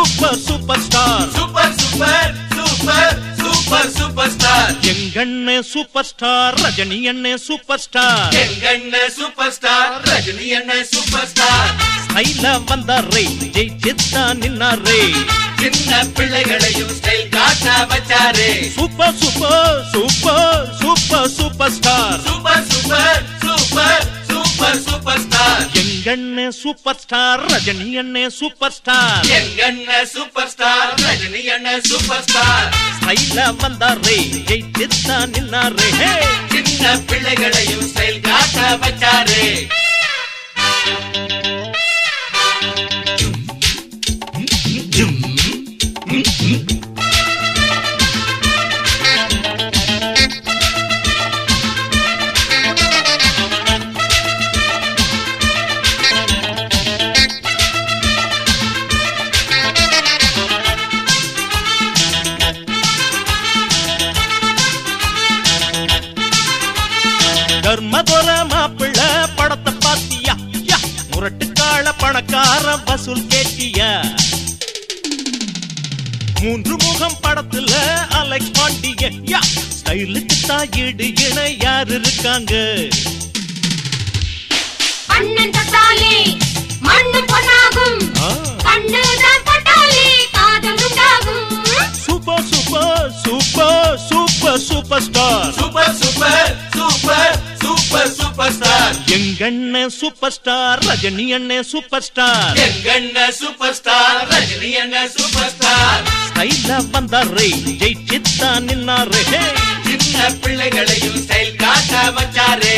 Super super star super super super super super star எங்கண்ணே super star Rajini அண்ணே super star எங்கண்ண super star Rajini அண்ண super star ஸ்டைல வந்தாரே ஜெயிச்சுத்தா நின்னாரே சின்ன பிள்ளைகளையும் ஸ்டைல் காட்ட வச்சாரே super super super super super star super super super super super star எங்கண்ணே சூப்பர் ஸ்டார் ரஜினி அண்ணே சூப்பர் ஸ்டார் எங்கண்ண சூப்பர் ஸ்டார் ரஜினி அண்ண சூப்பர் ஸ்டார் ஸ்டைல வந்தாரே ஜெயிச்சுத்தா நின்னாரே ஹே சின்ன பிள்ளைகளையும் ஸ்டைல் காட்ட வச்சாரே தர்மதுர மாப்பிள்ள படத்தை பாத்தியா யா, முரட்டுக்கால பணக்கார வசூல் கேட்டியா மூன்று முகம் படத்துல அலெக்ஸ் பாண்டிய யா, ஸ்டைலுக்கு தாயிடு இணை யார் இருக்காங்க அண்ணன் தத்தாலே மண்ணு பொன்னாகும் ஆ, கண்ணுதான் பட்டாலே காதல் உண்டாகும் super super super super super star super super super super super star எங்கண்ணே சூப்பர் ஸ்டார் ரஜினி அண்ணே சூப்பர் ஸ்டார் எங்கண்ண சூப்பர் ஸ்டார் ரஜினி அண்ண சூப்பர் ஸ்டார் ஸ்டைல வந்தாரே ஜெயிச்சுத்தா நின்னாரே ஹே சின்ன பிள்ளைகளையும் ஸ்டைல் காட்ட வச்சாரே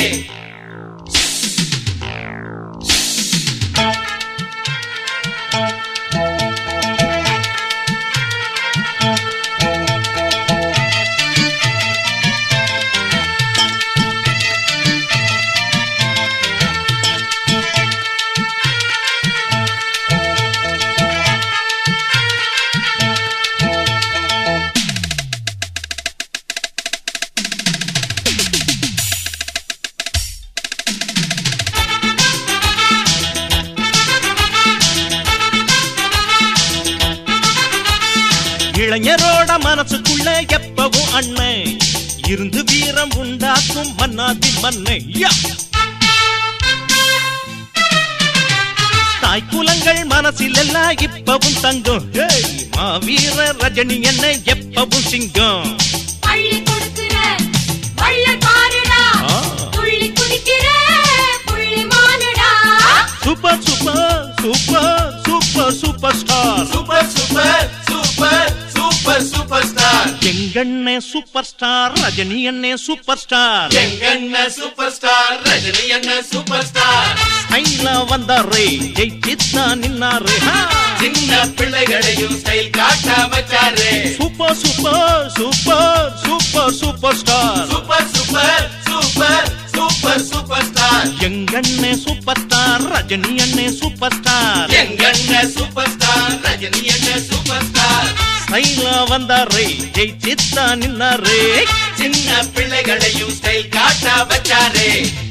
இளைஞரோட மனசுக்குள்ள எப்பவும் அண்ணன் இருந்து வீரம் உண்டாக்கும் மன்னாதி மண்ணை யா! தாய் குலங்கள் மனசில் எல்லாம் இப்பவும் தங்கும் ஹேய், மாவீர ரஜினி என்ன எப்பவும் சிங்கம் அள்ளி கொடுக்கிற வள்ள பாருடா ஆ. துள்ளி குதிக்கிற புள்ளி மானுடா super super super super super star super super super super super star எங்கண்ணே சூப்பர் ஸ்டார் ரஜினி அண்ணே சூப்பர் ஸ்டார் எங்கண்ண சூப்பர் ஸ்டார் ரஜினி அண்ண சூப்பர் ஸ்டார் ஸ்டைல வந்தாரே ஜெயிச்சித்தா நின்னாரே ஹா! சின்ன பிள்ளைகளையும் ஸ்டைல் காட்ட வச்சாரே super super super super super star super super super super super star எங்கண்ணே சூப்பர் ஸ்டார் ரஜினி அண்ணே சூப்பர் ஸ்டார் எங்கண்ண சூப்பர் ஸ்டார் ரஜினி அண்ண சூப்பர் ஸ்டார் ஸ்டைல வந்தாரே ஜெயிச்சித்தா நின்னாரே சின்ன பிள்ளைகளையும் ஸ்டைல் காட்ட வச்சாரே